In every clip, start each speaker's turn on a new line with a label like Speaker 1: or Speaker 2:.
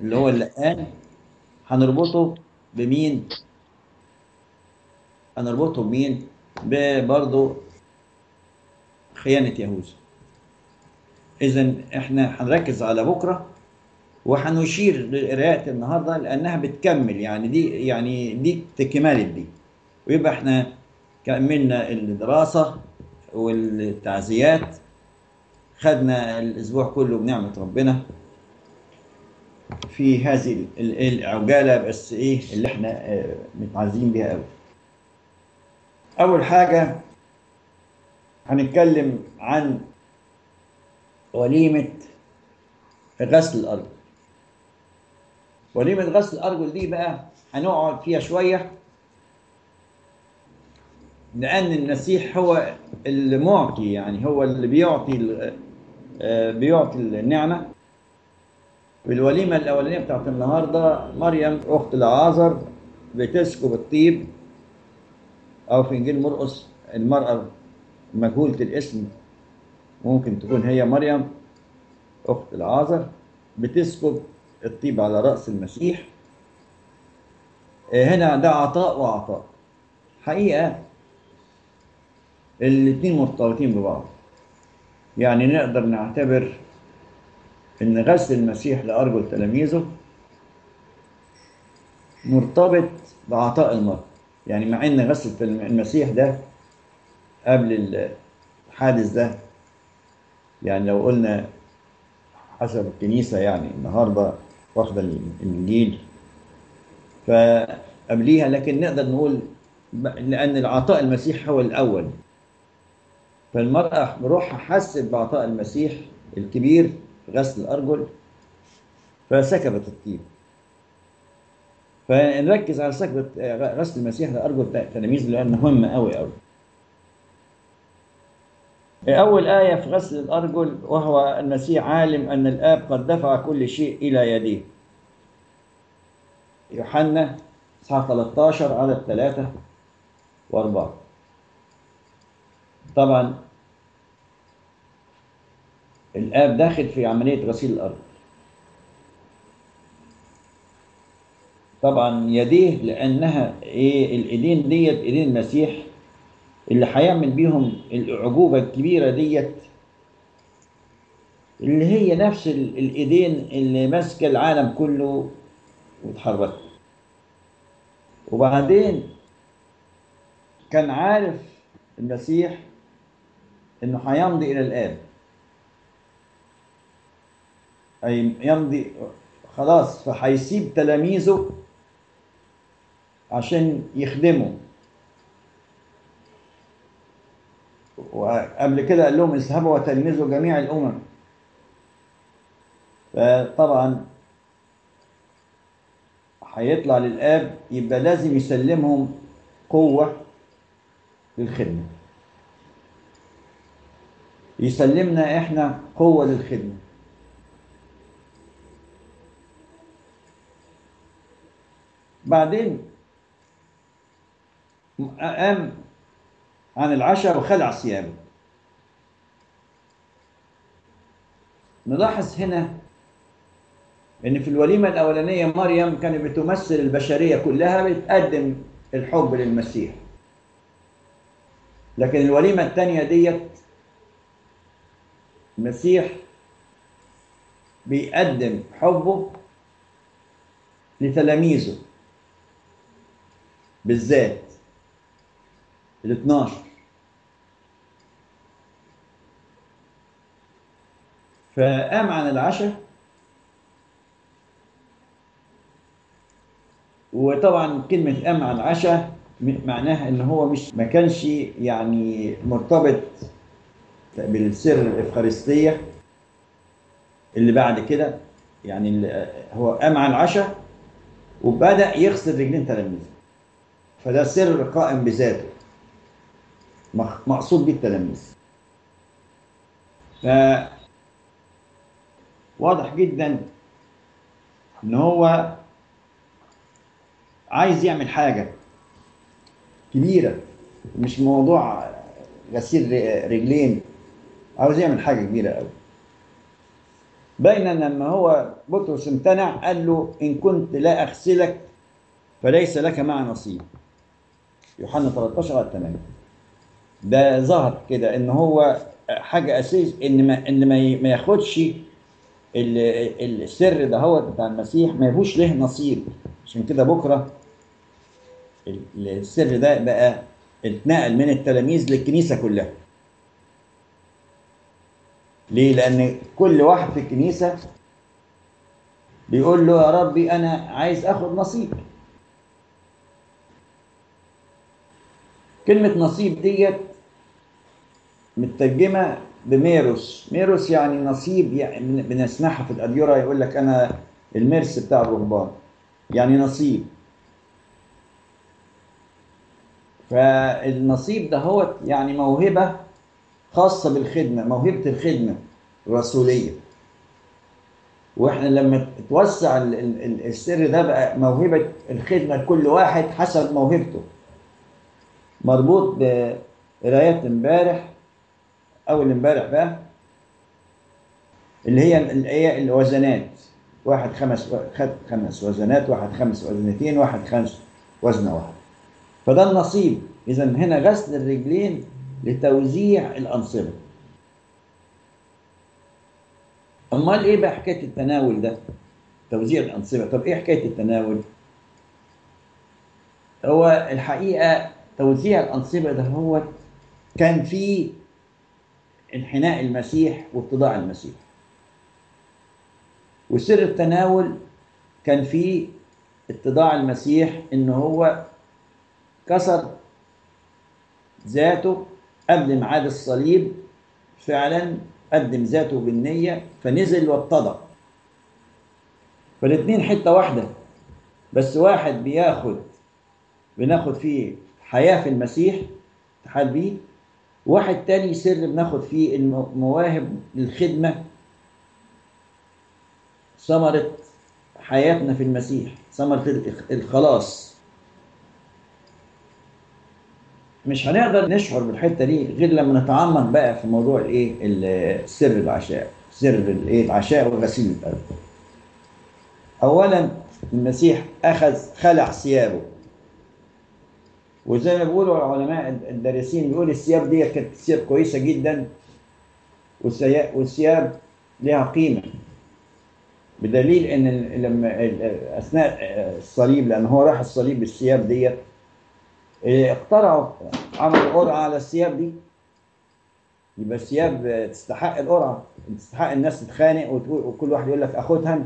Speaker 1: اللي هو اللقان هنربطه بمين هنربطه بمين برضه خيانة يهوذا إذا إحنا هنركز على بكرة وهنشير لقراءة النهاردة لأنها بتكمل يعني دي يعني دي تكملة دي ويبقى إحنا كملنا الدراسة والتعزيات خدنا الأسبوع كله بنعمة ربنا في هذه العجالة بس إيه اللي إحنا متعزين بيها أوي أول حاجة هنتكلم عن وليمة غسل الأرجل وليمة غسل الأرجل دي بقى هنقعد فيها شوية لأن المسيح هو المعطي يعني هو اللي بيعطي بيعطي النعمة والوليمة الأولانية بتاعت النهاردة مريم أخت العازر بتسكب الطيب أو في إنجيل مرقس المرأة مجهولة الاسم ممكن تكون هي مريم أخت العازر بتسكب الطيب على رأس المسيح هنا ده عطاء وعطاء حقيقة الاتنين مرتبطين ببعض يعني نقدر نعتبر ان غسل المسيح لأرجل تلاميذه مرتبط بعطاء المرء يعني مع ان غسل المسيح ده قبل الحادث ده يعني لو قلنا حسب الكنيسة يعني النهاردة واخدة الإنجيل فقبليها لكن نقدر نقول لأن العطاء المسيح هو الأول فالمرأة بروحها حست بعطاء المسيح الكبير غسل الأرجل فسكبت الطيب فنركز على سكبة غسل المسيح لأرجل تلاميذ لأنه مهم أوي أوي أول آية في غسل الأرجل وهو المسيح عالم أن الآب قد دفع كل شيء إلى يديه يوحنا إصحاح 13 على الثلاثة وأربعة طبعا الآب داخل في عملية غسيل الأرض طبعا يديه لأنها إيه الإيدين ديت إيدين المسيح اللي هيعمل بيهم الأعجوبة الكبيرة ديت اللي هي نفس الإيدين اللي ماسكة العالم كله وتحركت وبعدين كان عارف المسيح انه هيمضي الى الاب اي يمضي خلاص فهيسيب تلاميذه عشان يخدموا وقبل كده قال لهم اذهبوا وتلمذوا جميع الامم فطبعا هيطلع للاب يبقى لازم يسلمهم قوه للخدمه يسلمنا احنا قوه للخدمه بعدين قام عن العشاء وخلع ثيابه نلاحظ هنا ان في الوليمه الاولانيه مريم كانت بتمثل البشريه كلها بتقدم الحب للمسيح لكن الوليمه الثانيه ديت المسيح بيقدم حبه لتلاميذه بالذات ال 12 فقام عن العشاء وطبعا كلمة قام عن العشاء معناها ان هو مش ما كانش يعني مرتبط بالسر الافخارستية اللي بعد كده يعني اللي هو قام عن العشاء وبدأ يغسل رجلين تلاميذه فده سر قائم بذاته مقصود بيه التلاميذ ف واضح جدا ان هو عايز يعمل حاجه كبيره مش موضوع غسيل رجلين عاوز يعمل حاجه كبيره قوي بين لما هو بطرس امتنع قال له إن كنت لا أغسلك فليس لك معي نصيب يوحنا 13 على 8 ده ظهر كده ان هو حاجه اساس ان ما ان ما ي- ما ياخدش ال- السر ده هو بتاع المسيح ما يبوش له نصيب عشان كده بكره ال- السر ده بقى اتنقل من التلاميذ للكنيسه كلها ليه لان كل واحد في الكنيسه بيقول له يا ربي انا عايز اخد نصيب كلمة نصيب ديت مترجمة بميروس ميروس يعني نصيب يعني بن- بنسمعها في الأديرة يقول لك أنا المرس بتاع الرهبان يعني نصيب فالنصيب ده هو يعني موهبة خاصة بالخدمة موهبة الخدمة الرسولية واحنا لما توسع ال- ال- ال- السر ده بقى موهبة الخدمة لكل واحد حسب موهبته مربوط بقرايات امبارح اول امبارح بقى اللي هي الايه الوزنات واحد خمس خد خمس وزنات واحد خمس وزنتين واحد خمس وزنه واحد فده النصيب اذا هنا غسل الرجلين لتوزيع الانصبه امال ايه بقى حكايه التناول ده توزيع الانصبه طب ايه حكايه التناول هو الحقيقه توزيع الانصبه ده هو كان فيه انحناء المسيح واتضاع المسيح وسر التناول كان فيه اتضاع المسيح ان هو كسر ذاته قبل ميعاد الصليب فعلا قدم ذاته بالنية فنزل واتضع فالاتنين حتة واحدة بس واحد بياخد بناخد فيه حياة في المسيح اتحاد بيه واحد تاني سر بناخد فيه المواهب للخدمة ثمرة حياتنا في المسيح ثمرة الخلاص مش هنقدر نشعر بالحته دي غير لما نتعمق بقى في موضوع الايه سر العشاء سر الايه العشاء وغسيل القلب اولا المسيح اخذ خلع ثيابه وزي ما بيقولوا العلماء الدارسين بيقول الثياب دي كانت ثياب كويسه جدا والثياب لها قيمه بدليل ان لما اثناء الصليب لان هو راح الصليب بالثياب ديت اخترعوا عملوا قرعه على الثياب دي يبقى الثياب تستحق القرعه تستحق الناس تتخانق وكل واحد يقول لك اخدها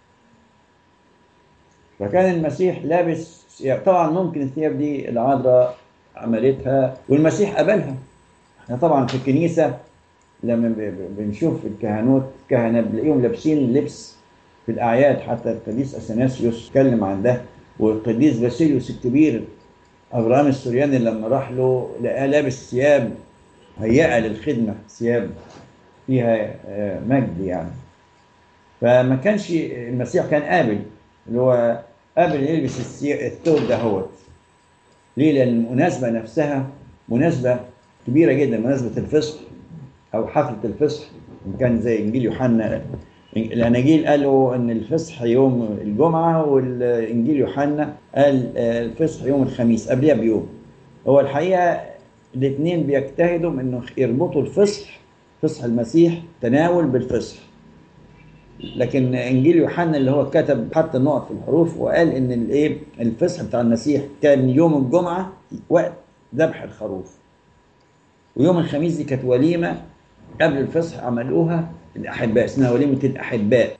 Speaker 1: فكان المسيح لابس ثياب طبعا ممكن الثياب دي العذراء عملتها والمسيح قبلها احنا طبعا في الكنيسه لما بنشوف الكهنوت كهنه بنلاقيهم لابسين لبس في الاعياد حتى القديس اثناسيوس اتكلم عن ده والقديس باسيليوس الكبير ابراهيم السورياني لما راح له لقاه لابس ثياب هيئه للخدمه ثياب فيها مجد يعني فما كانش المسيح كان قابل اللي هو قابل يلبس الثوب ده هو ليه لان المناسبه نفسها مناسبه كبيره جدا مناسبه الفصح او حفله الفصح ان كان زي انجيل يوحنا الاناجيل قالوا ان الفصح يوم الجمعه والانجيل يوحنا قال الفصح يوم الخميس قبلها بيوم هو الحقيقه الاثنين بيجتهدوا انه يربطوا الفصح فصح المسيح تناول بالفصح لكن انجيل يوحنا اللي هو كتب حتى النقط في الحروف وقال ان الايه الفصح بتاع المسيح كان يوم الجمعه وقت ذبح الخروف ويوم الخميس دي كانت وليمه قبل الفصح عملوها الأحباء اسمها وليمة الأحباء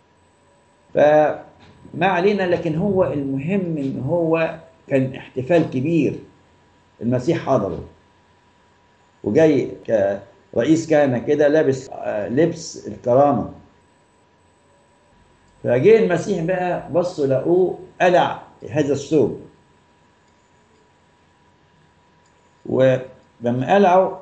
Speaker 1: فما علينا لكن هو المهم إن هو كان احتفال كبير المسيح حضره وجاي كرئيس كهنة كده لابس لبس الكرامة فجه المسيح بقى بصوا لقوه قلع هذا الثوب ولما قلعه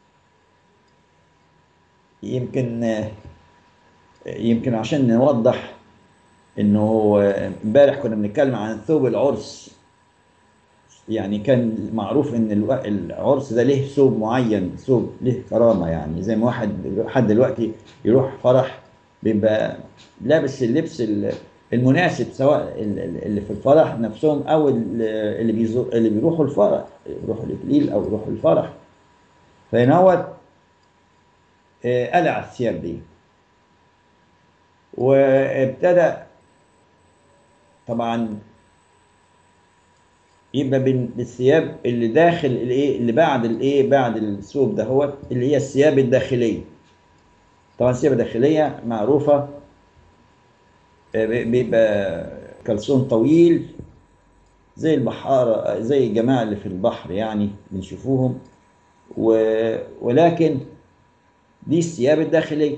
Speaker 1: يمكن يمكن عشان نوضح انه امبارح كنا بنتكلم عن ثوب العرس يعني كان معروف ان العرس ده له ثوب معين ثوب له كرامه يعني زي ما واحد حد دلوقتي يروح فرح بيبقى لابس اللبس ال- المناسب سواء ال- ال- اللي في الفرح نفسهم او ال- اللي بيزو- اللي بيروحوا الفرح يروحوا الاكليل او يروحوا الفرح فهنا هو آه، قلع الثياب دي وابتدى طبعا يبقى بين الثياب اللي داخل الايه اللي بعد الايه بعد الثوب ده هو اللي هي الثياب الداخليه طبعا الثياب الداخليه معروفه آه، بيبقى كلسون طويل زي البحارة زي الجماعة اللي في البحر يعني بنشوفوهم و... ولكن دي الثياب الداخلية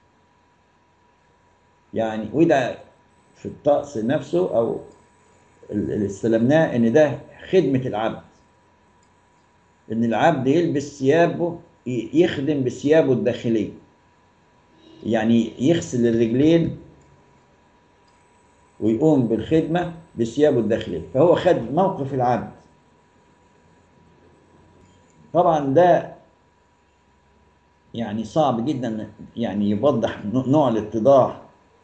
Speaker 1: يعني وده في الطقس نفسه أو اللي استلمناه إن ده خدمة العبد إن العبد يلبس ثيابه ي- يخدم بثيابه الداخلية يعني يغسل الرجلين ويقوم بالخدمة بثيابه الداخلية فهو خد موقف العبد طبعا ده يعني صعب جدا يعني يوضح نوع الاتضاع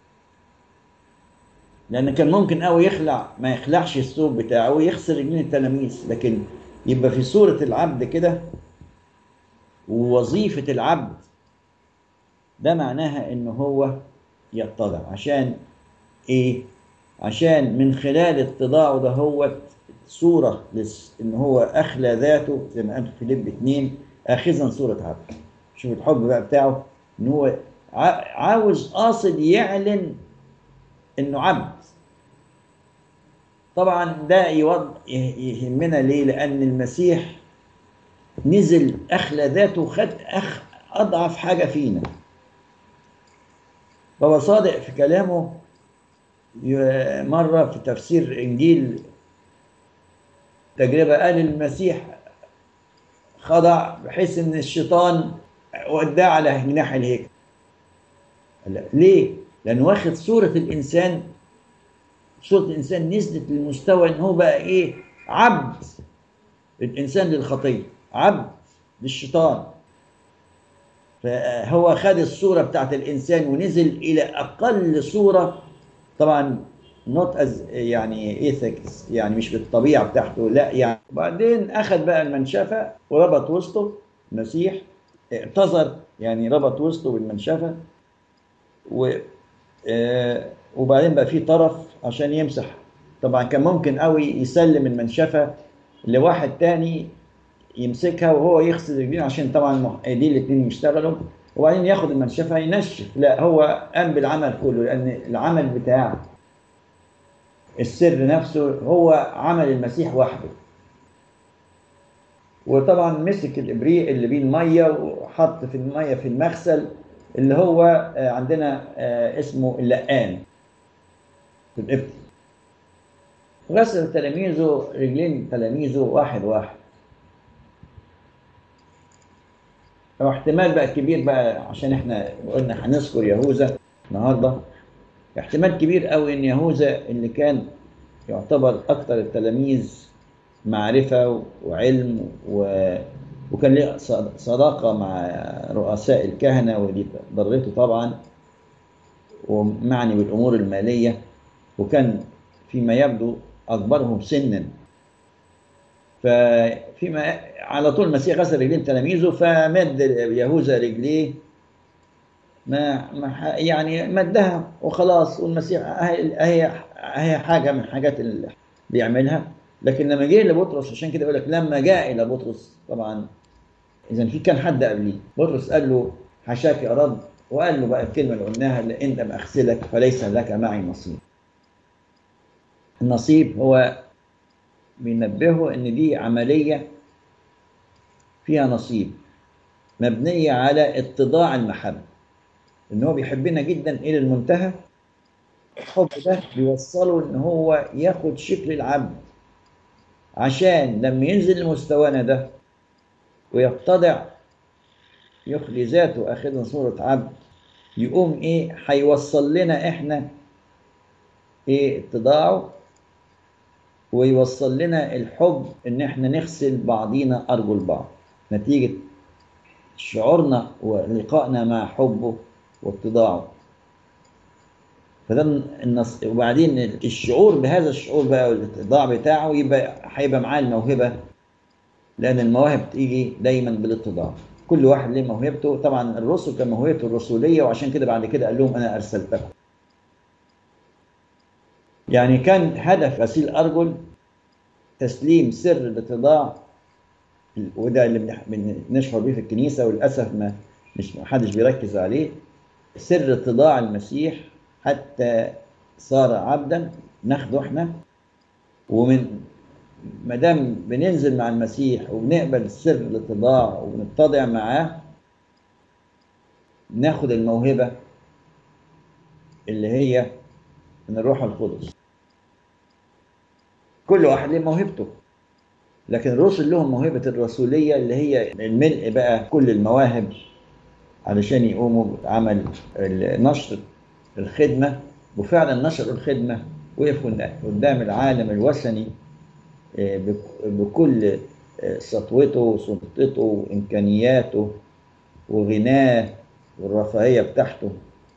Speaker 1: لأن كان ممكن قوي يخلع ما يخلعش الثوب بتاعه ويخسر رجلين التلاميذ لكن يبقى في صورة العبد كده ووظيفة العبد ده معناها إن هو يتضع عشان إيه؟ عشان من خلال اتضاعه ده هو صورة لس إن هو أخلى ذاته زي ما قال في فيليب اتنين آخذا صورة عبد شوف الحب بقى بتاعه إن هو ع- عاوز قاصد يعلن إنه عبد طبعا ده يوض... يهمنا ليه؟ لأن المسيح نزل أخلى ذاته خد أخ أضعف حاجة فينا بابا صادق في كلامه ي- مرة في تفسير إنجيل تجربة قال المسيح خضع بحيث إن الشيطان وداه على جناح الهيكل قال لا، ليه؟ لأنه واخد صورة الإنسان صورة الإنسان نزلت للمستوى إن هو بقى إيه؟ عبد الإنسان للخطية عبد للشيطان فهو خد الصورة بتاعت الإنسان ونزل إلى أقل صورة طبعا نوت از يعني ايثكس يعني مش بالطبيعة بتاعته لا يعني وبعدين أخذ بقى المنشفة وربط وسطه المسيح اعتذر يعني ربط وسطه بالمنشفة و آه، وبعدين بقى في طرف عشان يمسح طبعا كان ممكن قوي يسلم المنشفة لواحد تاني يمسكها وهو يغسل رجلين عشان طبعا مح- ايديه الاثنين يشتغلوا وبعدين ياخد المنشفه ينشف لا هو قام بالعمل كله لان العمل بتاع السر نفسه هو عمل المسيح وحده وطبعا مسك الابريق اللي بيه الميه وحط في الميه في المغسل اللي هو آه، عندنا آه، اسمه اللقان في الابط غسل تلاميذه رجلين تلاميذه واحد واحد هو احتمال بقى كبير بقى عشان احنا قلنا هنذكر يهوذا النهارده احتمال كبير قوي ان يهوذا اللي كان يعتبر اكثر التلاميذ معرفه وعلم و... وكان له صد- صداقه مع رؤساء الكهنه ودي ضرته طبعا ومعني بالامور الماليه وكان فيما يبدو اكبرهم سنا ففيما على طول المسيح غسل رجلين تلاميذه فمد يهوذا رجليه ما, ما ح- يعني مدها وخلاص والمسيح هي هي هي حاجه من الحاجات اللي بيعملها لكن لما جه لبطرس عشان كده يقول لك لما جاء الى بطرس طبعا اذا في كان حد قبليه بطرس قال له حشاك يا رب وقال له بقى الكلمه اللي قلناها لان لم اغسلك فليس لك معي نصيب النصيب هو بينبهه ان دي عمليه فيها نصيب مبنيه على اتضاع المحبه ان هو بيحبنا جدا الى المنتهى الحب ده بيوصله ان هو ياخد شكل العبد عشان لما ينزل لمستوانا ده ويتضع يخلي ذاته اخذا صورة عبد يقوم ايه هيوصل لنا احنا ايه اتضاعه ويوصل لنا الحب ان احنا نغسل بعضينا ارجل بعض نتيجة شعورنا ولقائنا مع حبه واتضاعه فده النص وبعدين الشعور بهذا الشعور بقى والاتضاع بتاعه يبقى هيبقى معاه الموهبه لان المواهب تيجي دايما بالاتضاع كل واحد له موهبته طبعا الرسل كان موهبته الرسوليه وعشان كده بعد كده قال لهم انا ارسلتكم يعني كان هدف غسيل ارجل تسليم سر الاتضاع وده اللي بنشعر بيه في الكنيسه وللاسف ما مش محدش بيركز عليه سر اتضاع المسيح حتى صار عبدا ناخده احنا ومن ما دام بننزل مع المسيح وبنقبل سر الاتضاع وبنتضع معاه ناخد الموهبه اللي هي من الروح القدس كل واحد له موهبته لكن الرسل لهم موهبه الرسوليه اللي هي الملء بقى كل المواهب علشان يقوموا بعمل نشر الخدمة وفعلا نشروا الخدمة وقفوا قدام العالم الوثني بكل سطوته وسلطته وإمكانياته وغناه والرفاهية بتاعته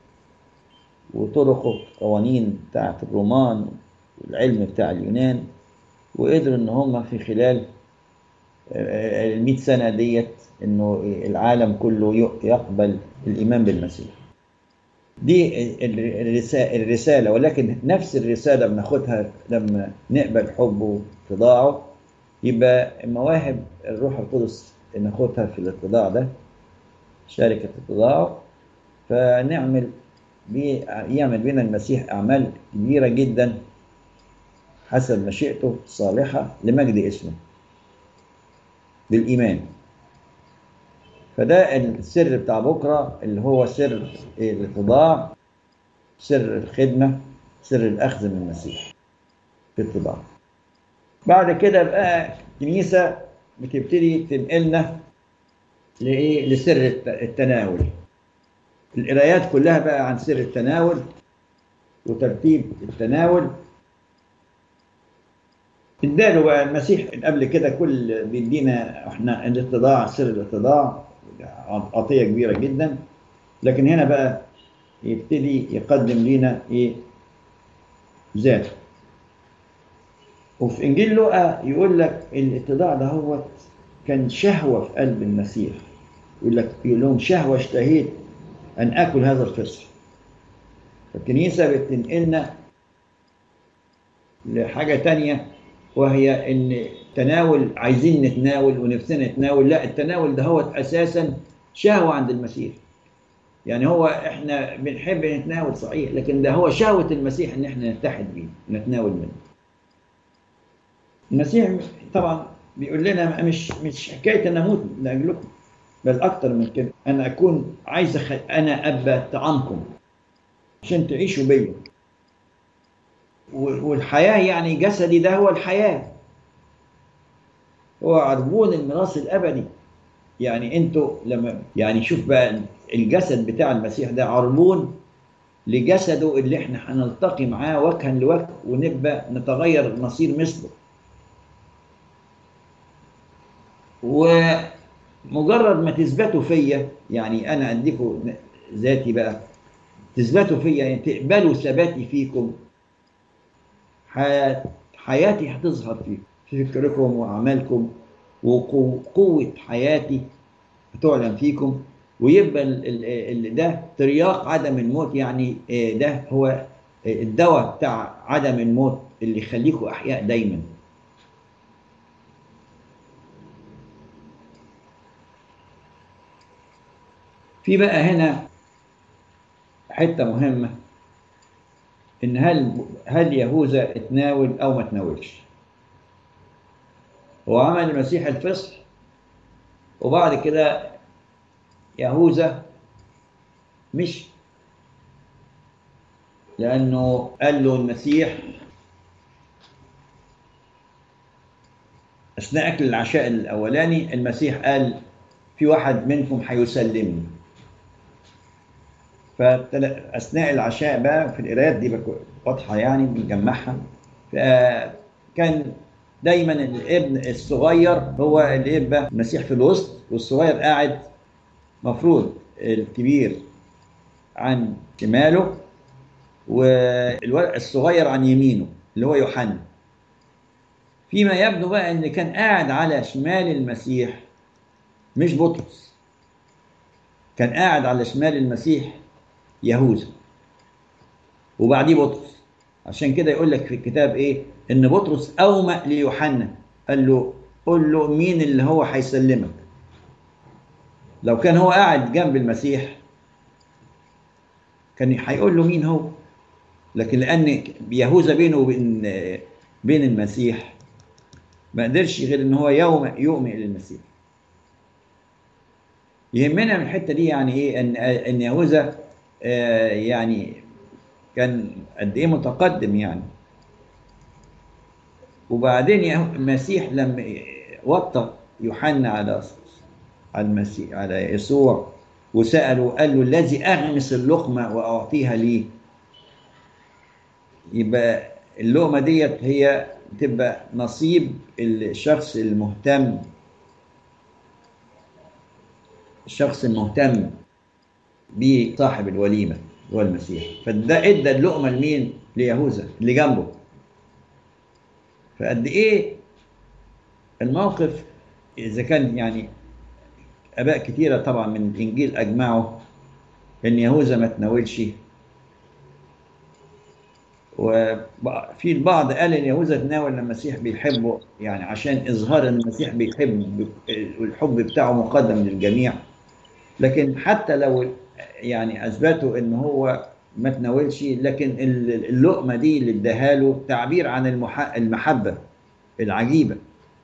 Speaker 1: وطرقه قوانين بتاعت الرومان والعلم بتاع اليونان وقدروا ان هم في خلال المئة سنة ديت انه العالم كله يقبل الايمان بالمسيح دي الرسالة ولكن نفس الرسالة بناخدها لما نقبل حبه واتضاعه يبقى مواهب الروح القدس ناخدها في الاتضاع ده شركة اتضاعه فنعمل بي يعمل بنا المسيح أعمال كبيرة جدا حسب مشيئته الصالحة لمجد اسمه بالإيمان فده السر بتاع بكرة اللي هو سر الاتضاع سر الخدمة سر الأخذ من المسيح في الاتضاع بعد كده بقى الكنيسة بتبتدي تنقلنا لإيه لسر التناول القرايات كلها بقى عن سر التناول وترتيب التناول اداله بقى المسيح قبل كده كل بيدينا احنا الاتضاع سر الاتضاع عطيه كبيره جدا لكن هنا بقى يبتدي يقدم لنا ايه ذاته وفي انجيل لوقا يقول لك الاتضاع ده هو كان شهوه في قلب المسيح يقول لك يقول لهم شهوه اشتهيت ان اكل هذا الفصح فالكنيسه بتنقلنا لحاجه تانية وهي ان تناول عايزين نتناول ونفسنا نتناول لا التناول ده هو اساسا شهوه عند المسيح يعني هو احنا بنحب نتناول صحيح لكن ده هو شهوه المسيح ان احنا نتحد بيه نتناول منه المسيح طبعا بيقول لنا مش مش حكايه ان اموت لاجلكم بل اكتر من كده انا اكون عايز أخ... انا ابقى طعامكم عشان تعيشوا بيا والحياه يعني جسدي ده هو الحياه هو عربون الميراث الابدي يعني انتوا لما يعني شوف بقى الجسد بتاع المسيح ده عربون لجسده اللي احنا هنلتقي معاه وجها لوجه ونبقى نتغير نصير مثله ومجرد ما تثبتوا فيا يعني انا اديكم ذاتي بقى تثبتوا فيا يعني تقبلوا ثباتي فيكم حياتي هتظهر فيكم في فكركم واعمالكم وقوه حياتي هتعلن فيكم ويبقى ده ترياق عدم الموت يعني ده هو الدواء بتاع عدم الموت اللي يخليكم احياء دايما في بقى هنا حته مهمه ان هل هل يهوذا اتناول او ما تناولش هو عمل المسيح الفصح وبعد كده يهوذا مش لانه قال له المسيح اثناء اكل العشاء الاولاني المسيح قال في واحد منكم هيسلمني فاثناء العشاء بقى في القرايات دي واضحه يعني بنجمعها كان دايما الابن الصغير هو اللي يبقى المسيح في الوسط والصغير قاعد مفروض الكبير عن شماله والولد الصغير عن يمينه اللي هو يوحنا فيما يبدو بقى ان كان قاعد على شمال المسيح مش بطرس كان قاعد على شمال المسيح يهوذا وبعديه بطرس عشان كده يقول لك في الكتاب ايه ان بطرس اومأ ليوحنا قال له قول له مين اللي هو هيسلمك لو كان هو قاعد جنب المسيح كان هيقول له مين هو لكن لان يهوذا بينه وبين بين المسيح ما قدرش غير ان هو يوم يؤمن للمسيح يهمنا من الحته دي يعني ايه ان ان يهوذا آه يعني كان قد ايه متقدم يعني وبعدين المسيح لما وطى يوحنا على على المسيح على يسوع وسأله قال له الذي أغمس اللقمة وأعطيها لي يبقى اللقمة ديت هي تبقى نصيب الشخص المهتم الشخص المهتم بصاحب الوليمة هو المسيح فده ادى اللقمة لمين؟ ليهوذا اللي جنبه فقد ايه الموقف اذا كان يعني اباء كتيره طبعا من الانجيل اجمعوا ان يهوذا ما تناولش وفي البعض قال ان يهوذا تناول المسيح بيحبه يعني عشان اظهار ان المسيح بيحب والحب بتاعه مقدم للجميع لكن حتى لو يعني اثبتوا ان هو ما تناولش لكن اللقمه دي اللي اداها له تعبير عن المحبه العجيبه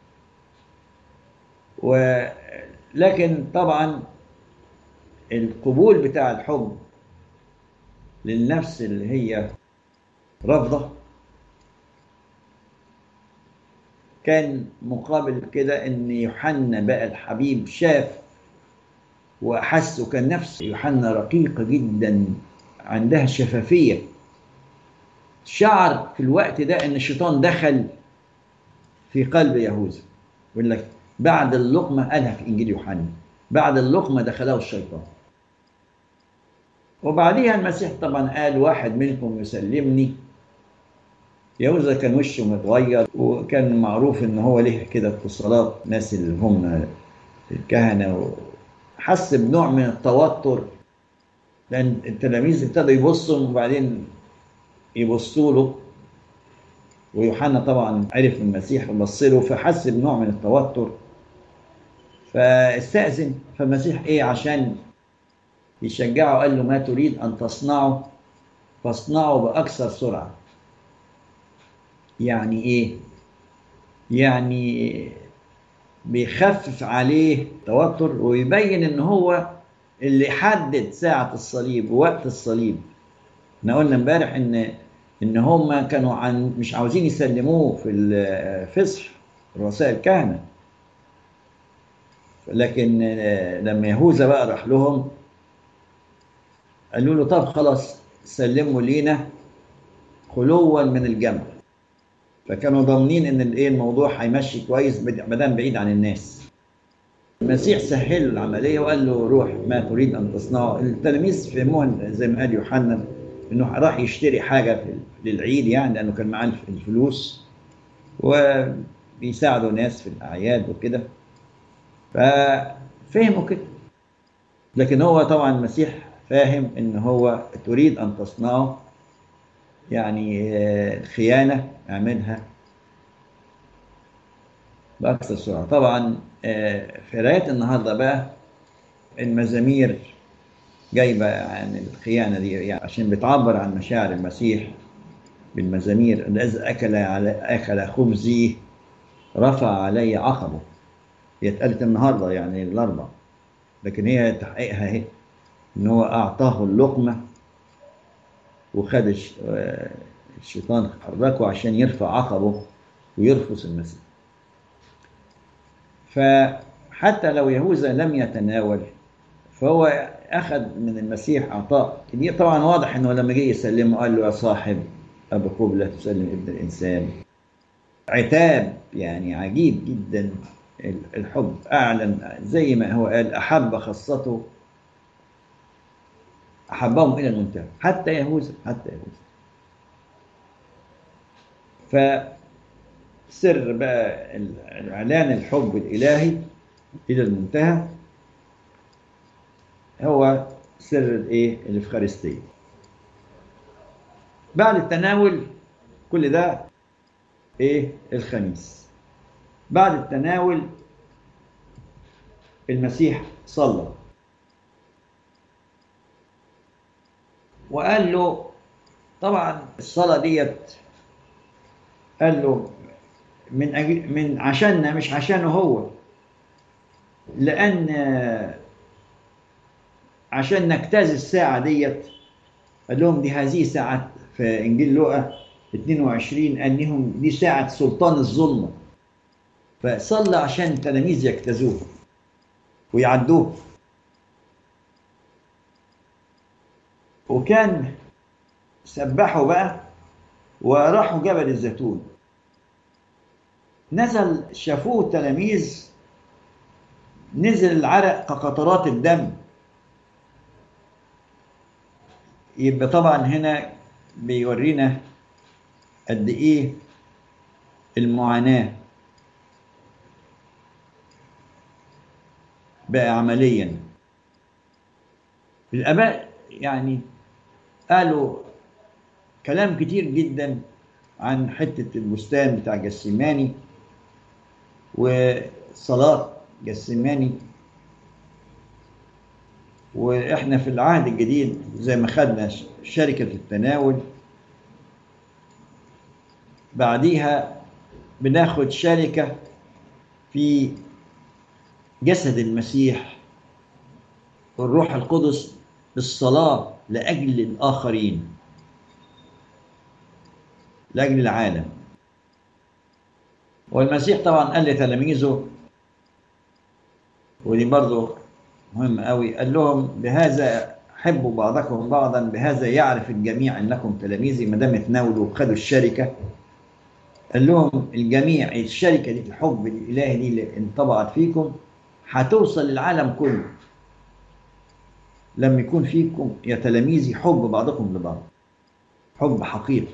Speaker 1: ولكن طبعا القبول بتاع الحب للنفس اللي هي رافضه كان مقابل كده ان يوحنا بقى الحبيب شاف وحس وكان نفس يوحنا رقيقه جدا عندها شفافيه شعر في الوقت ده ان الشيطان دخل في قلب يهوذا يقول لك بعد اللقمه قالها في انجيل يوحنا بعد اللقمه دخله الشيطان وبعديها المسيح طبعا قال واحد منكم يسلمني يهوذا كان وشه متغير وكان معروف ان هو له كده اتصالات ناس اللي هم الكهنه حس بنوع من التوتر لان التلاميذ ابتدوا يبصوا وبعدين يبصوا له ويوحنا طبعا عرف المسيح وبص له فحس بنوع من التوتر فاستأذن فالمسيح ايه عشان يشجعه قال له ما تريد ان تصنعه فاصنعه باكثر سرعه يعني ايه يعني بيخفف عليه توتر ويبين ان هو اللي حدد ساعة الصليب ووقت الصليب احنا قلنا امبارح ان ان هم كانوا عن مش عاوزين يسلموه في الفصح رؤساء الكهنة لكن لما يهوذا بقى راح لهم قالوا له طب خلاص سلموا لينا خلوا من الجمع فكانوا ضامنين ان الايه الموضوع هيمشي كويس ما دام بعيد عن الناس المسيح سهل له العمليه وقال له روح ما تريد ان تصنعه التلاميذ فهموها زي ما قال يوحنا انه راح يشتري حاجه للعيد يعني لانه كان معاه الفلوس وبيساعدوا ناس في الاعياد وكده ففهموا كده لكن هو طبعا المسيح فاهم ان هو تريد ان تصنعه يعني الخيانه اعملها باكثر سرعه طبعا في قرايه النهارده بقى المزامير جايبه عن الخيانه دي يعني عشان بتعبر عن مشاعر المسيح بالمزامير الذي اكل على اكل خبزي رفع علي عقبه هي اتقالت النهارده يعني الاربع لكن هي تحقيقها اهي ان هو اعطاه اللقمه وخد الشيطان حركه عشان يرفع عقبه ويرفض المسيح فحتى لو يهوذا لم يتناول فهو اخذ من المسيح عطاء كبير طبعا واضح انه لما جه يسلمه قال له يا صاحب ابو قبلة تسلم ابن الانسان عتاب يعني عجيب جدا الحب اعلن زي ما هو قال احب خاصته احبهم الى المنتهى حتى يهوذا حتى يهوذا فسر بقى إعلان الحب الإلهي إلى المنتهى هو سر الإيه الإفخارستية بعد التناول كل ده إيه الخميس بعد التناول المسيح صلى وقال له طبعا الصلاة ديت قال له من أجل من عشاننا مش عشانه هو لأن عشان نجتاز الساعة ديت قال لهم دي هذه ساعة في إنجيل لوقا 22 قال لهم دي ساعة سلطان الظلمة فصلى عشان التلاميذ يجتازوه ويعدوه وكان سبحوا بقى وراحوا جبل الزيتون نزل شافوه التلاميذ نزل العرق كقطرات الدم يبقى طبعا هنا بيورينا قد ايه المعاناة بقى عمليا الآباء يعني قالوا كلام كتير جدا عن حتة البستان بتاع جسيماني وصلاة جسيماني واحنا في العهد الجديد زي ما خدنا شركة التناول بعديها بناخد شركة في جسد المسيح والروح القدس بالصلاة لأجل الآخرين لأجل العالم والمسيح طبعا قال لتلاميذه ودي برضه مهم قوي قال لهم بهذا حبوا بعضكم بعضا بهذا يعرف الجميع انكم تلاميذي ما دام اتناولوا وخدوا الشركه قال لهم الجميع الشركه دي الحب الالهي دي اللي انطبعت فيكم هتوصل للعالم كله لما يكون فيكم يا تلاميذي حب بعضكم لبعض حب حقيقي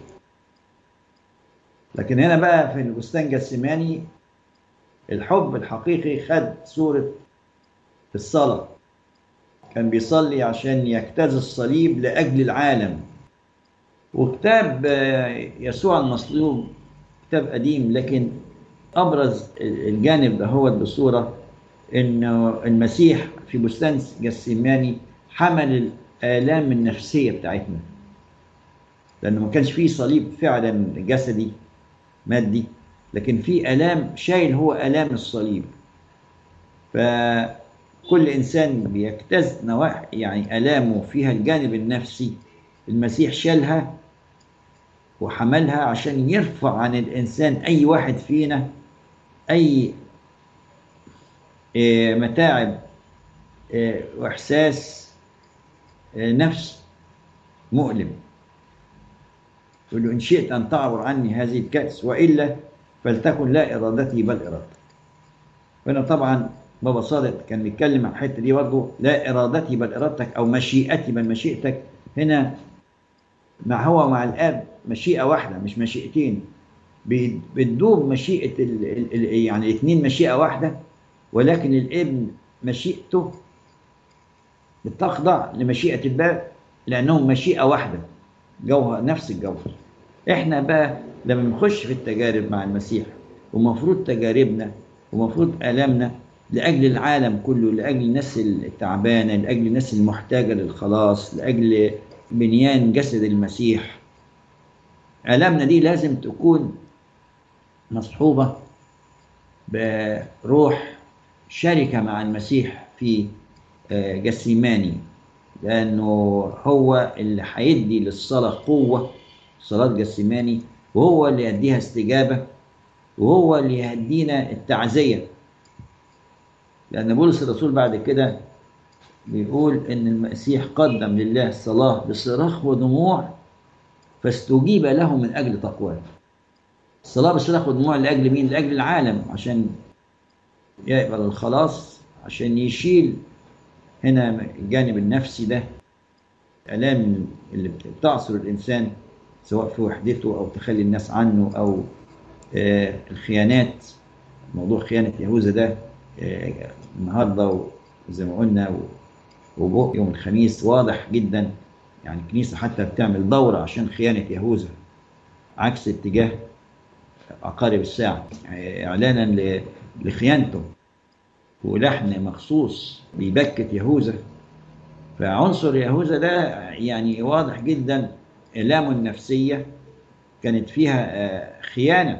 Speaker 1: لكن هنا بقى في البستان جسماني الحب الحقيقي خد صورة الصلاة كان بيصلي عشان يجتاز الصليب لأجل العالم وكتاب يسوع المصلوب كتاب قديم لكن أبرز الجانب ده هو بصورة إنه المسيح في بستان جسيماني حمل الآلام النفسية بتاعتنا لأنه ما كانش فيه صليب فعلا جسدي مادي لكن في آلام شايل هو آلام الصليب فكل إنسان بيجتاز نواحي يعني آلامه فيها الجانب النفسي المسيح شالها وحملها عشان يرفع عن الإنسان أي واحد فينا أي متاعب وإحساس نفس مؤلم يقول له إن شئت أن تعبر عني هذه الكأس وإلا فلتكن لا إرادتي بل إرادتك هنا طبعا بابا صادق كان بيتكلم عن الحتة دي برضه لا إرادتي بل إرادتك أو مشيئتي بل مشيئتك هنا مع هو مع الآب مشيئة واحدة مش مشيئتين بتدوب مشيئة ال ال يعني الاثنين مشيئة واحدة ولكن الابن مشيئته بتخضع لمشيئة الباب لأنهم مشيئة واحدة جوهر نفس الجوهر احنا بقى لما نخش في التجارب مع المسيح ومفروض تجاربنا ومفروض آلامنا لأجل العالم كله لأجل الناس التعبانة لأجل الناس المحتاجة للخلاص لأجل بنيان جسد المسيح آلامنا دي لازم تكون مصحوبة بروح شركة مع المسيح في جسيماني لأنه هو اللي هيدي للصلاة قوة صلاة جسيماني وهو اللي يديها استجابة وهو اللي يهدينا التعزية لأن بولس الرسول بعد كده بيقول إن المسيح قدم لله الصلاة بصراخ ودموع فاستجيب له من أجل تقواه الصلاة بصراخ ودموع لأجل مين؟ لأجل العالم عشان يقبل الخلاص عشان يشيل هنا الجانب النفسي ده الآلام اللي بتعصر الإنسان سواء في وحدته او تخلي الناس عنه او آه، الخيانات موضوع خيانة يهوذا ده آه، النهارده وزي ما قلنا و- وبق يوم الخميس واضح جدا يعني الكنيسة حتى بتعمل دورة عشان خيانة يهوذا عكس اتجاه عقارب الساعة آه، إعلانا ل- لخيانته ولحن مخصوص بيبكت يهوذا فعنصر يهوذا ده يعني واضح جدا إلامه النفسية كانت فيها آه، خيانة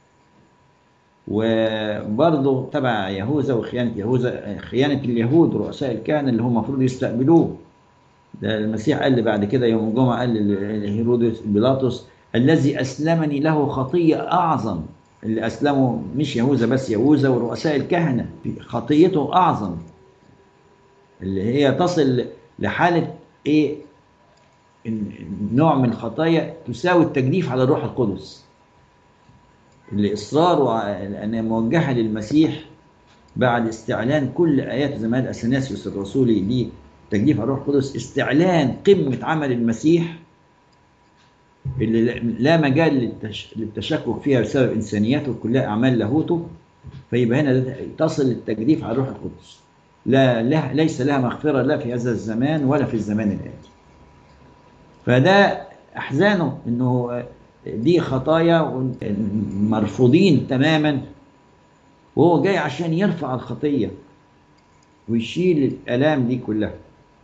Speaker 1: وبرضه تبع يهوذا وخيانة يهوذا خيانة اليهود رؤساء الكهنة اللي هم المفروض يستقبلوه ده المسيح قال لي بعد كده يوم الجمعة قال لهيرودس بيلاطس الذي أسلمني له خطية أعظم اللي أسلمه مش يهوذا بس يهوذا ورؤساء الكهنة خطيته أعظم اللي هي تصل لحالة إيه إن- نوع من الخطايا تساوي التجديف على الروح القدس اللي إصراره على أن موجهة للمسيح بعد استعلان كل آيات زي ما قال أثناسيوس الرسولي دي تجديف على الروح القدس استعلان قمة عمل المسيح اللي لا- لا مجال للتش... للتشكك فيها بسبب إنسانيته كلها أعمال لاهوته فيبقى هنا ده تصل للتجديف على الروح القدس لا, لا ليس لها مغفرة لا في هذا الزمان ولا في الزمان الآتي فده أحزانه إنه دي خطايا مرفوضين تماما وهو جاي عشان يرفع الخطية ويشيل الآلام دي كلها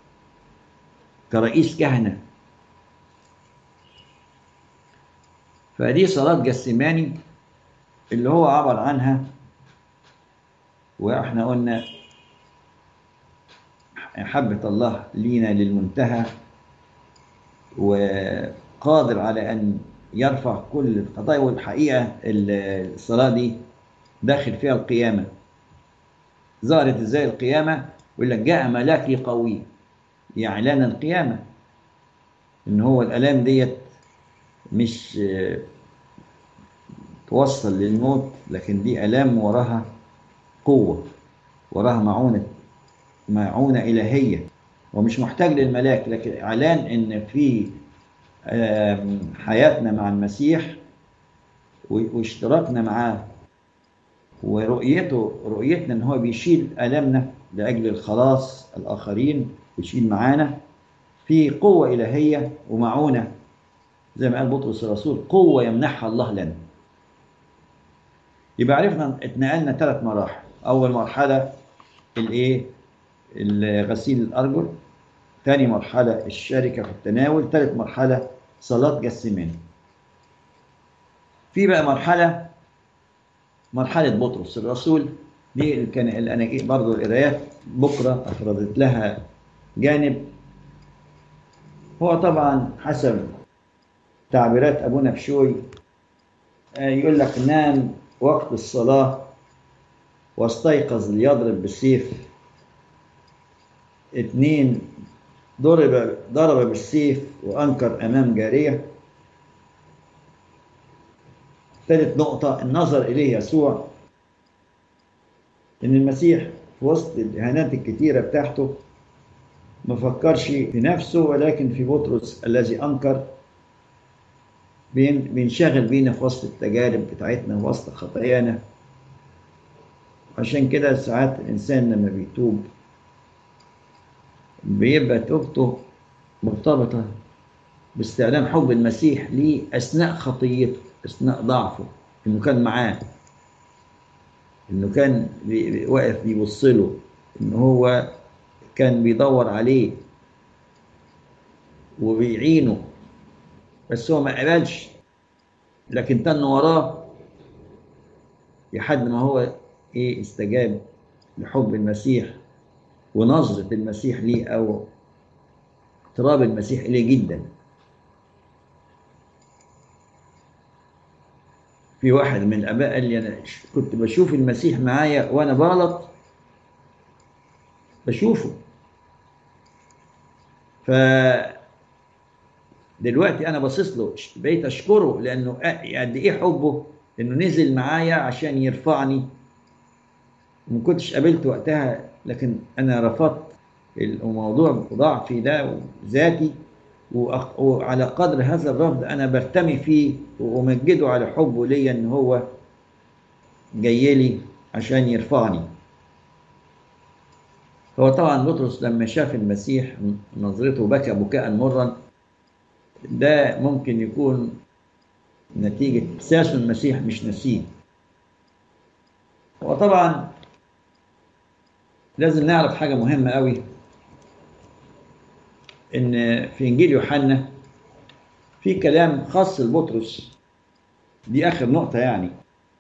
Speaker 1: كرئيس كهنة فدي صلاة جسماني اللي هو عبر عنها واحنا قلنا حبة الله لينا للمنتهى وقادر على أن يرفع كل القضايا والحقيقة الصلاة دي داخل فيها القيامة ظهرت ازاي القيامة يقول لك جاء ملاك قوي إعلان القيامة إن هو الآلام ديت مش آه، توصل للموت لكن دي آلام وراها قوة وراها معونة معونة إلهية ومش محتاج للملاك لكن إعلان إن في آم، حياتنا مع المسيح و- واشتراكنا معاه ورؤيته رؤيتنا ان هو بيشيل الامنا لاجل الخلاص الاخرين ويشيل معانا في قوه الهيه ومعونه زي ما قال بطرس الرسول قوه يمنحها الله لنا يبقى عرفنا اتنقلنا ثلاث مراحل اول مرحله الايه غسيل الارجل ثاني مرحله الشركه في التناول ثالث مرحله صلاه جسمان في بقى مرحله مرحلة بطرس الرسول دي اللي كان الأناجيل برضه القرايات بكرة أفردت لها جانب هو طبعا حسب تعبيرات أبونا بشوي آه، يقول لك نام وقت الصلاة واستيقظ ليضرب بالسيف اتنين ضرب ضرب بالسيف وأنكر أمام جارية ثالث نقطة النظر إليه يسوع إن المسيح في وسط الإهانات الكتيرة بتاعته ما فكرش في نفسه ولكن في بطرس الذي أنكر بين بينشغل بينا في وسط التجارب بتاعتنا وسط خطايانا عشان كده ساعات الإنسان لما بيتوب بيبقى توبته مرتبطة باستعلان حب المسيح ليه أثناء خطيته أثناء ضعفه إنه كان معاه إنه كان بي- بي- واقف بيبص له إن هو كان بيدور عليه وبيعينه بس هو ما قبلش لكن تن وراه لحد ما هو ايه استجاب لحب المسيح ونظرة المسيح ليه او اقتراب المسيح اليه جدا في واحد من الاباء قال لي انا كنت بشوف المسيح معايا وانا بغلط بشوفه ف دلوقتي انا باصص له بقيت اشكره لانه قد ايه حبه انه نزل معايا عشان يرفعني وما كنتش قابلت وقتها لكن انا رفضت الموضوع ضعفي ده وذاتي وأق- وعلى قدر هذا الرفض انا برتمي فيه وامجده على حبه ليا ان هو جاي لي عشان يرفعني هو طبعا بطرس لما شاف المسيح نظرته بكى بكاء مرا ده ممكن يكون نتيجة إحساس المسيح مش نسيه وطبعا لازم نعرف حاجة مهمة قوي إن في إنجيل يوحنا في كلام خاص لبطرس دي آخر نقطة يعني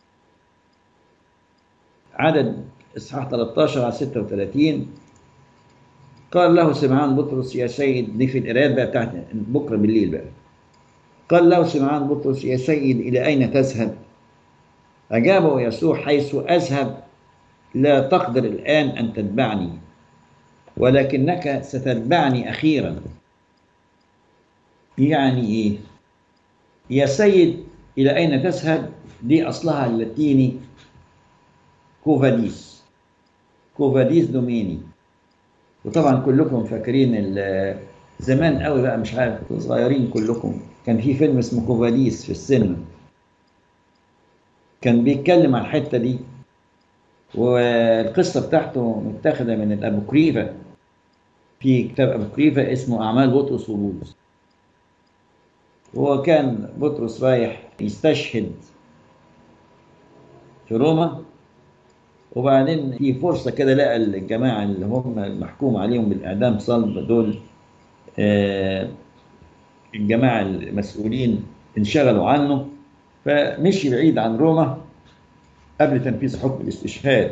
Speaker 1: عدد إصحاح 13 على 36 قال له سمعان بطرس يا سيد دي في القراءات بقى بتاعت بكرة بالليل بقى قال له سمعان بطرس يا سيد إلى أين تذهب؟ أجابه يسوع حيث أذهب لا تقدر الآن أن تتبعني ولكنك ستتبعني أخيرا يعني إيه؟ يا سيد إلى أين تذهب؟ دي أصلها اللاتيني كوفاديس كوفاديس دوميني وطبعا كلكم فاكرين ال- زمان قوي بقى مش عارف كنتوا صغيرين كلكم كان في فيلم اسمه كوفاديس في السينما كان بيتكلم عن الحته دي والقصه بتاعته متاخده من الابوكريفا في كتاب ابوكريفا اسمه اعمال بطرس وبولس هو كان بطرس رايح يستشهد في روما وبعدين في فرصة كده لقى الجماعة اللي هم المحكوم عليهم بالإعدام صلب دول آه، الجماعة المسؤولين انشغلوا عنه فمشي بعيد عن روما قبل تنفيذ حكم الاستشهاد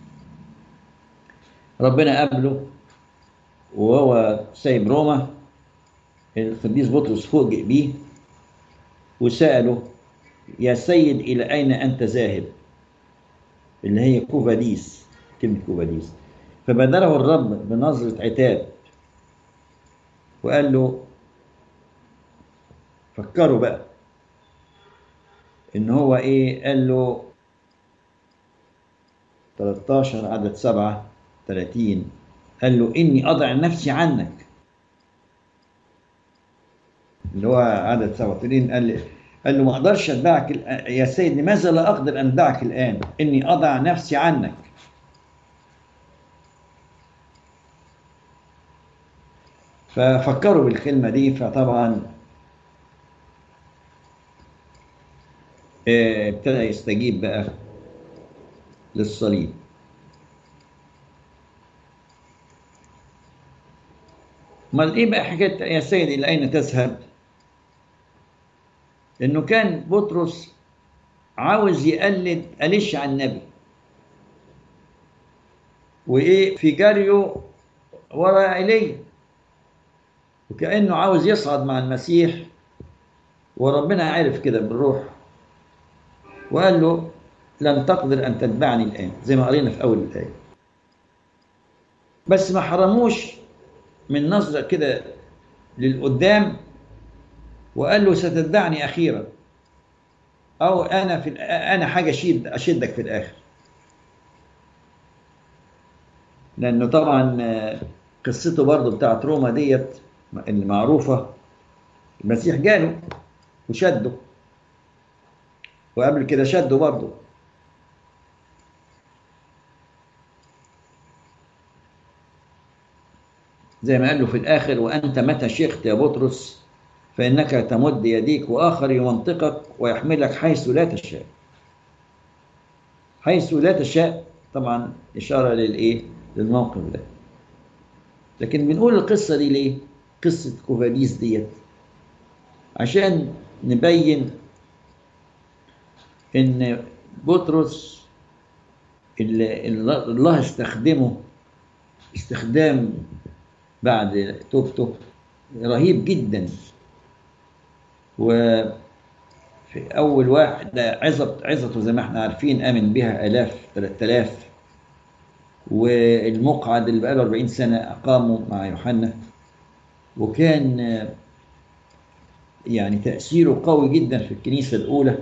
Speaker 1: ربنا قابله وهو سايب روما القديس بطرس فوجئ بيه وسأله يا سيد إلى أين أنت ذاهب؟ اللي هي كوفاديس كلمة كوفاديس فبادره الرب بنظرة عتاب وقال له فكروا بقى ان هو ايه قال له 13 عدد 7 30 قال له اني اضع نفسي عنك اللي هو عدد 37 قال لي قال له ما اقدرش اتبعك الآن. يا سيد لماذا لا اقدر ان اتبعك الان اني اضع نفسي عنك ففكروا بالكلمه دي فطبعا آه، ابتدى يستجيب بقى للصليب امال ايه بقى حكايه يا سيد الى اين تذهب انه كان بطرس عاوز يقلد أليش عن النبي وايه في جريه ورا ايليا وكانه عاوز يصعد مع المسيح وربنا عارف كده بالروح وقال له لن تقدر ان تتبعني الان زي ما قرينا في اول الايه بس ما حرموش من نظره كده للقدام وقال له ستتبعني اخيرا او انا في انا حاجه اشد اشدك في الاخر لانه طبعا آه، قصته برضو بتاعت روما ديت المعروفه المسيح جاله وشده وقبل كده شده برضه زي ما قال له في الآخر وأنت متى شئت يا بطرس فإنك تمد يديك وآخر يمنطقك ويحملك حيث لا تشاء حيث لا تشاء طبعا إشارة للإيه للموقف ده لكن بنقول القصة دي ليه قصة كوفاديس ديت عشان نبين ان بطرس اللي اللي الله استخدمه استخدام بعد توبته رهيب جدا وفي أول واحد عظة عظته زي ما احنا عارفين آمن بها آلاف 3000 والمقعد اللي بقاله 40 سنة أقامه مع يوحنا وكان يعني تأثيره قوي جدا في الكنيسة الأولى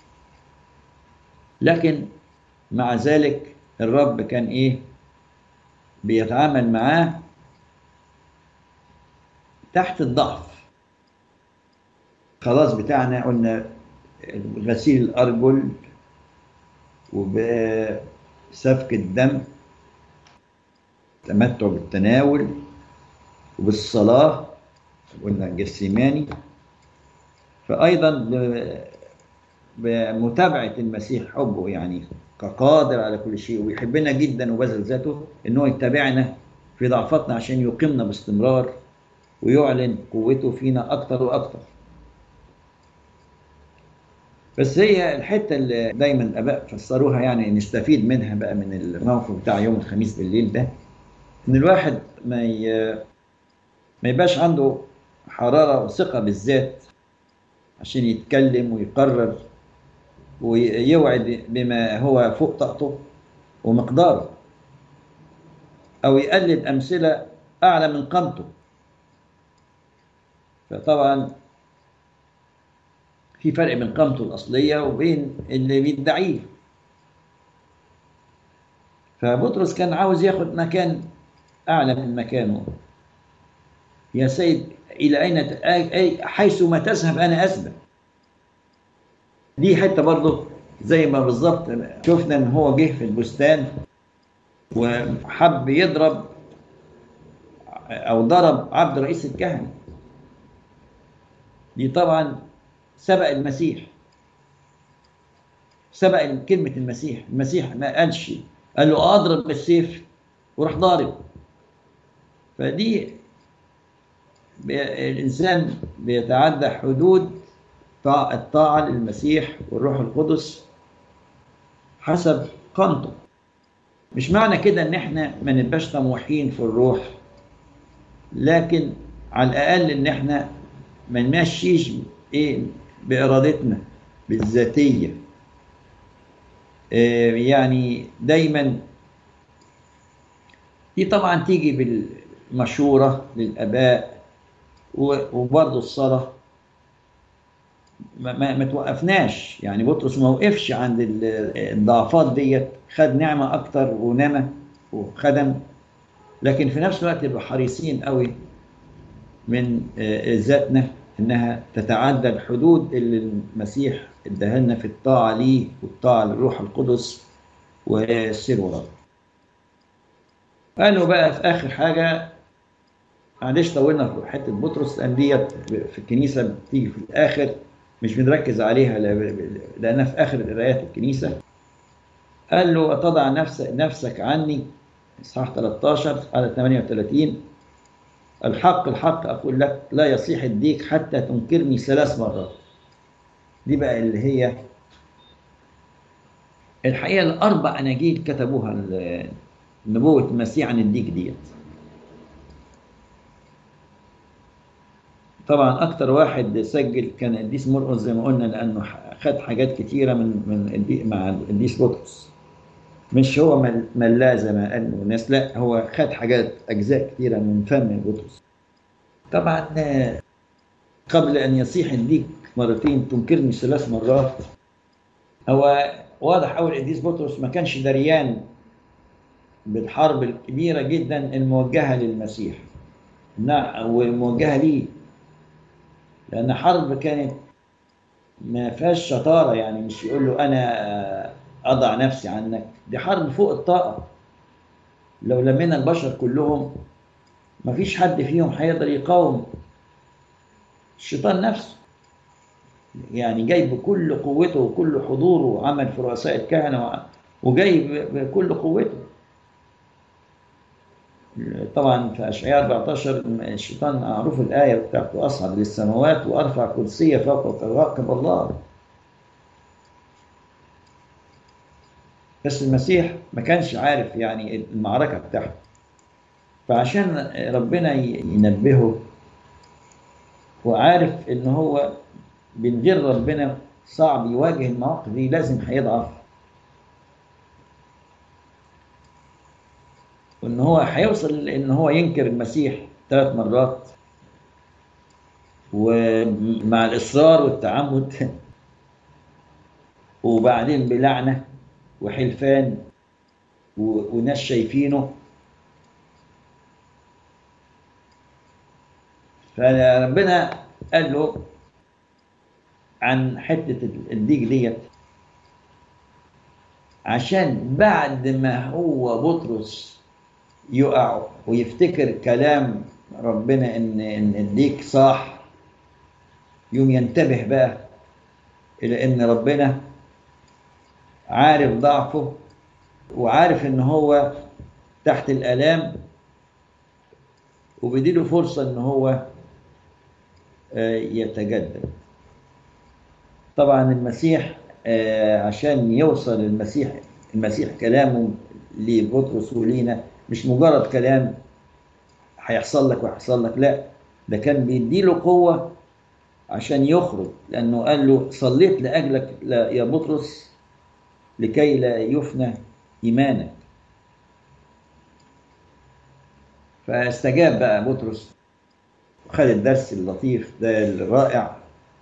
Speaker 1: لكن مع ذلك الرب كان إيه بيتعامل معاه تحت الضعف الخلاص بتاعنا قلنا غسيل الأرجل وبسفك الدم تمتع بالتناول وبالصلاة قلنا جسيماني فأيضا ب- بمتابعة المسيح حبه يعني كقادر على كل شيء ويحبنا جدا وبذل ذاته ان هو يتابعنا في ضعفاتنا عشان يقيمنا باستمرار ويعلن قوته فينا اكتر واكتر بس هي الحته اللي دايما الاباء فسروها يعني نستفيد منها بقى من الموقف بتاع يوم الخميس بالليل ده ان الواحد ما ي... ما يبقاش عنده حراره وثقه بالذات عشان يتكلم ويقرر ويوعد بما هو فوق طاقته ومقداره او يقلد امثله اعلى من قامته فطبعا في فرق بين قامته الاصليه وبين اللي بيدعيه فبطرس كان عاوز ياخد مكان اعلى من مكانه يا سيد الى اين ت- أي- أي- حيث ما تذهب انا اذهب دي حته برضه زي ما بالظبط شفنا ان هو جه في البستان وحب يضرب او ضرب عبد رئيس الكهنه دي طبعا سبق المسيح سبق كلمة المسيح المسيح ما قالش قال له اضرب بالسيف وراح ضارب فدي بي- الانسان بيتعدى حدود طاع- الطاعة للمسيح والروح القدس حسب قامته مش معنى كده ان احنا ما نبقاش طموحين في الروح لكن على الاقل ان احنا ما نمشيش ايه بارادتنا بالذاتيه إيه يعني دايما دي طبعا تيجي بالمشوره للاباء و- وبرضه الصلاه ما, ما, ما توقفناش يعني بطرس ما وقفش عند ال- الضعفات ديت خد نعمه اكتر ونمى وخدم لكن في نفس الوقت يبقى حريصين قوي من آه، ذاتنا انها تتعدى الحدود اللي المسيح اداها لنا في الطاعه ليه والطاعه للروح القدس والسير وراه. قالوا بقى في اخر حاجه معلش طولنا في حته بطرس لان ديت في الكنيسه بتيجي في الاخر مش بنركز عليها ل- لانها في اخر قرايات الكنيسه. قال له تضع نفسك نفسك عني اصحاح 13 على 38 الحق الحق أقول لك لا يصيح الديك حتى تنكرني ثلاث مرات دي بقى اللي هي الحقيقة الأربع أناجيل كتبوها ال- نبوة المسيح عن الديك ديت طبعا أكتر واحد سجل كان القديس مرقس زي ما قلنا لأنه ح- خد حاجات كتيرة من من الدي- مع القديس بطرس مش هو مل- ملاه زي ما قالوا الناس لا هو خد حاجات أجزاء كتيرة من فم بطرس طبعا آه، قبل أن يصيح الديك مرتين تنكرني ثلاث مرات هو واضح أوي القديس بطرس ما كانش دريان بالحرب الكبيرة جدا الموجهة للمسيح نع- وموجهة ليه لأن حرب كانت ما فيهاش شطارة يعني مش يقول له أنا أضع نفسي عنك دي حرب فوق الطاقة لو لمينا البشر كلهم ما فيش حد فيهم هيقدر يقاوم الشيطان نفسه يعني جاي بكل قوته وكل حضوره وعمل في رؤساء الكهنة وع- وجاي ب- بكل قوته طبعا في أشعياء 14 الشيطان معروف الآية بتاعته أصعد للسماوات وأرفع كرسية فوق كواكب الله بس المسيح ما كانش عارف يعني المعركة بتاعته فعشان ربنا ي- ينبهه وعارف ان هو من غير ربنا صعب يواجه المواقف دي لازم هيضعف وان هو هيوصل ان هو ينكر المسيح ثلاث مرات ومع الاصرار والتعمد وبعدين بلعنه وحلفان و- وناس شايفينه فربنا قال له عن حتة الديك ديت عشان بعد ما هو بطرس يقع ويفتكر كلام ربنا ان ان الديك صاح يوم ينتبه بقى الى ان ربنا عارف ضعفه وعارف ان هو تحت الالام وبيديله فرصه ان هو يتجدد طبعا المسيح عشان يوصل المسيح المسيح كلامه لبطرس ولينا مش مجرد كلام هيحصل لك وهيحصل لك لا ده كان بيديله قوة عشان يخرج لأنه قال له صليت لأجلك يا بطرس لكي لا يفنى إيمانك فاستجاب بقى بطرس وخد الدرس اللطيف ده الرائع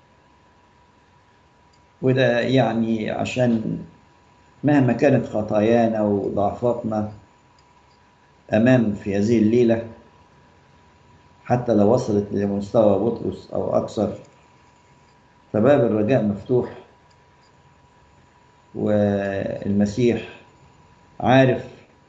Speaker 1: وده يعني عشان مهما كانت خطايانا وضعفاتنا أمام في هذه الليلة حتى لو وصلت لمستوى بطرس أو أكثر فباب الرجاء مفتوح والمسيح عارف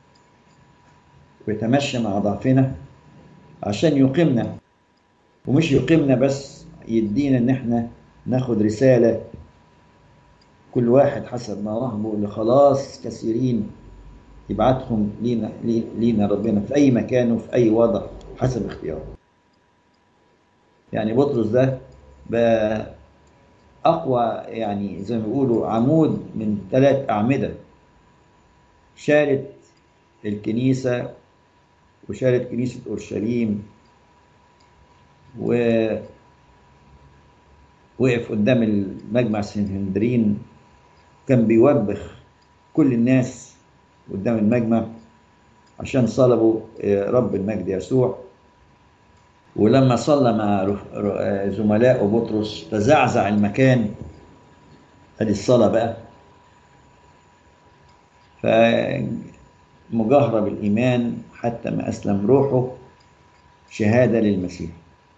Speaker 1: ويتمشى مع ضعفنا عشان يقيمنا ومش يقيمنا بس يدينا ان احنا ناخد رسالة كل واحد حسب ما رهبه لخلاص كثيرين يبعتهم لينا لينا ربنا في اي مكان وفي اي وضع حسب اختياره يعني بطرس ده بقى اقوى يعني زي ما بيقولوا عمود من ثلاث اعمده شالت الكنيسه وشالت كنيسه اورشليم و وقف قدام المجمع سنهندرين كان بيوبخ كل الناس قدام المجمع عشان صلبوا رب المجد يسوع ولما صلى مع زملائه بطرس تزعزع المكان ادي الصلاة بقى فمجاهرة بالإيمان حتى ما أسلم روحه شهادة للمسيح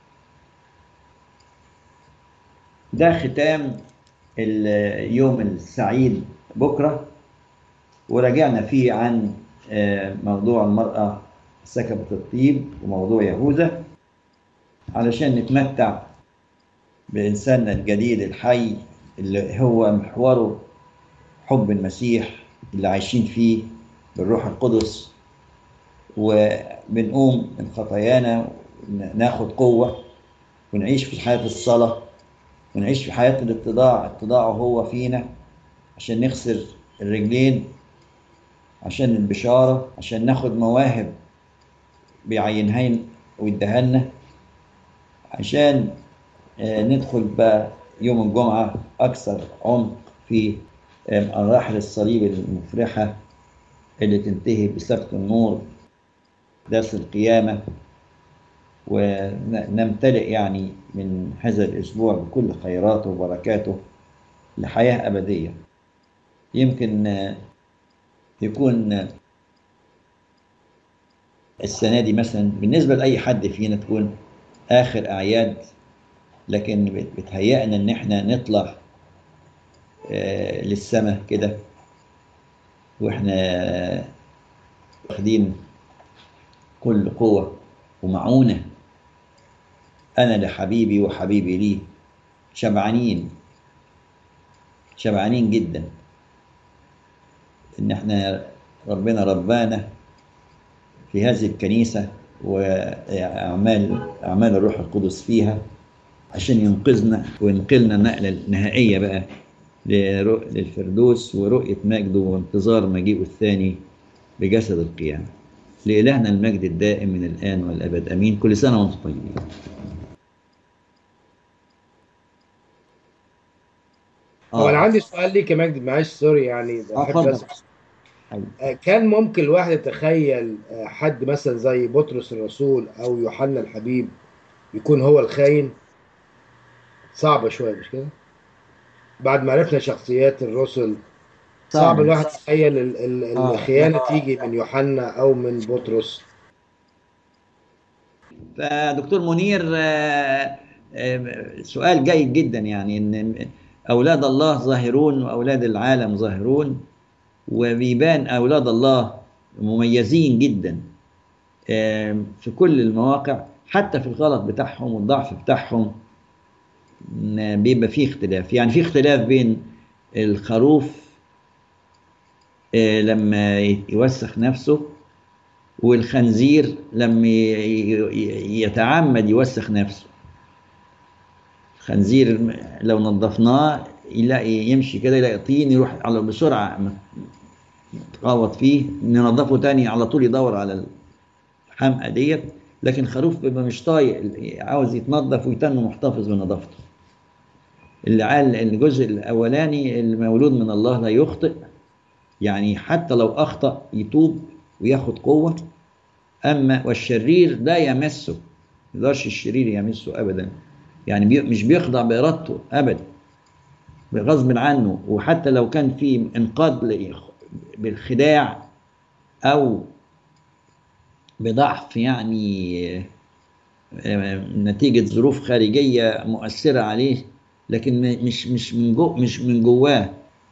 Speaker 1: ده ختام اليوم السعيد بكرة وراجعنا فيه عن موضوع المرأة سكبة الطيب وموضوع يهوذا علشان نتمتع بإنساننا الجديد الحي اللي هو محوره حب المسيح اللي عايشين فيه بالروح القدس وبنقوم من خطايانا ناخد قوة ونعيش في حياة الصلاة ونعيش في حياة الاتضاع اتضاعه هو فينا عشان نخسر الرجلين عشان البشارة عشان ناخد مواهب بيعينها ويديها لنا عشان ندخل بقى يوم الجمعة أكثر عمق في مراحل الصليب المفرحة اللي تنتهي بسبت النور درس القيامة ونمتلئ يعني من هذا الأسبوع بكل خيراته وبركاته لحياة أبدية يمكن يكون السنة دي مثلا بالنسبة لأي حد فينا تكون آخر أعياد لكن بتهيأنا إن إحنا نطلع آه للسماء كده وإحنا واخدين كل قوة ومعونة أنا لحبيبي وحبيبي لي شبعانين شبعانين جدا إن إحنا ربنا ربانا في هذه الكنيسة وأعمال أعمال الروح القدس فيها عشان ينقذنا وينقلنا النقلة النهائية بقى للفردوس ورؤية مجده وانتظار مجيئه الثاني بجسد القيامة لإلهنا المجد الدائم من الآن والأبد أمين كل سنة وأنتم طيبين
Speaker 2: هو انا عندي سؤال ليك يا مجدي معلش سوري يعني بحب
Speaker 1: اتفضل.
Speaker 2: أسأل. آه، كان ممكن الواحد يتخيل آه، حد مثلا زي بطرس الرسول او يوحنا الحبيب يكون هو الخاين صعبة شوية مش كده؟ بعد ما عرفنا شخصيات الرسل صعب
Speaker 1: صعب.
Speaker 2: الواحد يتخيل ال- ال-
Speaker 1: آه.
Speaker 2: الخيانة تيجي من يوحنا او من بطرس
Speaker 1: فدكتور منير آه، آه، سؤال جيد جدا يعني ان أولاد الله ظاهرون وأولاد العالم ظاهرون وبيبان أولاد الله مميزين جدا آم، في كل المواقع حتى في الغلط بتاعهم والضعف بتاعهم م- بيبقى فيه اختلاف يعني في اختلاف بين الخروف آه، لما يوسخ نفسه والخنزير لما ي- ي- يتعمد يوسخ نفسه الخنزير لو نظفناه يلاقي يمشي كده يلاقي طين يروح على بسرعة متقوط فيه ننظفه تاني على طول يدور على الحمقى ديت لكن خروف بيبقى مش طايق عاوز يتنظف ويتم محتفظ بنظافته اللي قال الجزء الاولاني المولود من الله لا يخطئ يعني حتى لو اخطا يتوب وياخد قوه اما والشرير لا يمسه ما يقدرش الشرير يمسه ابدا يعني بي مش بيخضع بارادته ابدا غصب عنه وحتى لو كان في انقاذ ل- بالخداع او بضعف يعني آه، نتيجة ظروف خارجية مؤثرة عليه لكن م- مش مش من جو مش من جواه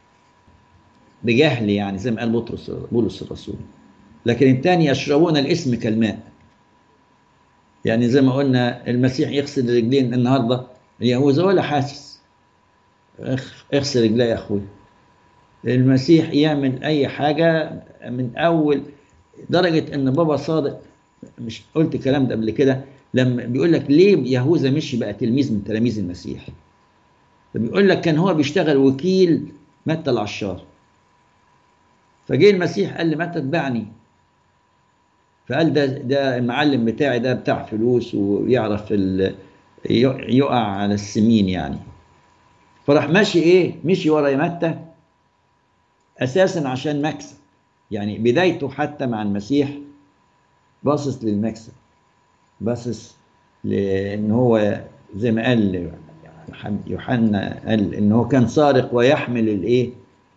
Speaker 1: بجهل يعني زي ما قال بطرس بولس الرسول لكن الثاني يشربون الاسم كالماء يعني زي ما قلنا المسيح يغسل رجلين النهارده اليهوذا ولا حاسس اخ- اغسل رجلي يا اخوي المسيح يعمل اي حاجه من اول درجه ان بابا صادق مش قلت الكلام ده قبل كده لما بيقول لك ليه يهوذا مشي بقى تلميذ من تلاميذ المسيح فبيقول لك كان هو بيشتغل وكيل متى العشار فجه المسيح قال لي متى اتبعني فقال ده ده المعلم بتاعي ده بتاع فلوس ويعرف ال- يقع على السمين يعني فراح ماشي ايه مشي ورا متى اساسا عشان مكسب يعني بدايته حتى مع المسيح باصص للمكسب باصص لان هو زي ما قال يوحنا قال ان هو كان سارق ويحمل الايه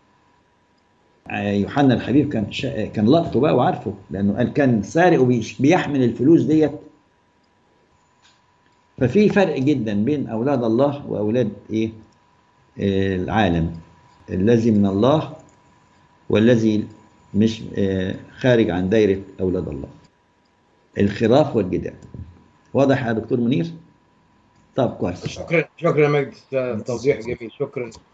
Speaker 1: يوحنا الحبيب كان شا... كان لقطه بقى وعارفه لانه قال كان سارق وبيحمل الفلوس ديت ففي فرق جدا بين اولاد الله واولاد ايه آه العالم الذي من الله والذي مش آه خارج عن دايره اولاد الله الخراف والجدال واضح يا دكتور منير طب كويس
Speaker 2: شكرا شكرا يا مجد توضيح جميل شكرا